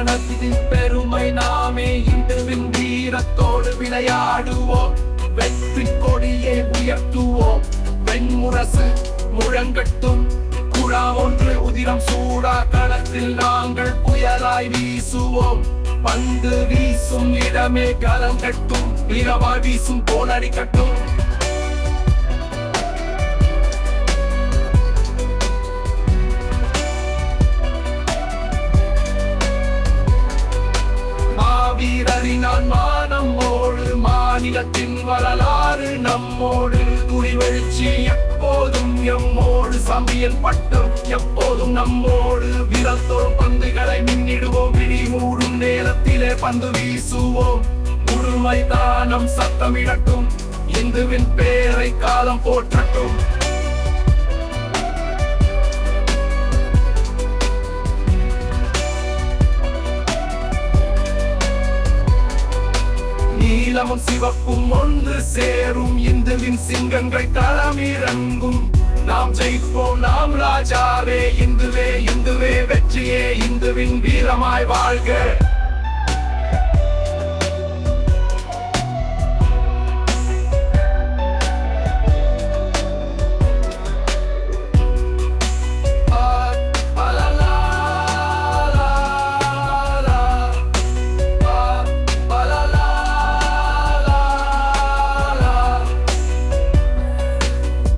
இனத்தின் பெருமை நாமே இந்துவின் வீரத்தோடு விளையாடுவோம் வெற்றி கொடியை உயர்த்துவோம் வெண்முரசு முழங்கட்டும் குழா ஒன்று உதிரம் சூடா களத்தில் நாங்கள் புயலாய் வீசுவோம் பந்து வீசும் இடமே கலங்கட்டும் வீரமாய் வீசும் போனடிக்கட்டும் மாவீரரினால் மானம்மோடு மாநிலத்தின் வரலாறு நம்மோடு துணிவெழுச்சி எப்போதும் எம்மோடு சமையல் பட்டம் எப்போதும் நம்மோடு விரத்தோம் பந்துகளை மின்னிடுவோம் விழி மூடும் நேரத்திலே பந்து வீசுவோம் முழுமை தானம் சத்தமிடட்டும் இந்துவின் பேரை காலம் போற்றட்டும் நீலமும் சிவப்பும் ஒன்று சேரும் இந்துவின் சிங்கங்கள் களமிறங்கும் நாம் ஜெயிப்போம் நாம் ராஜாவே இந்துவே இந்துவே வெற்றியே இந்துவின் வீரமாய் வாழ்க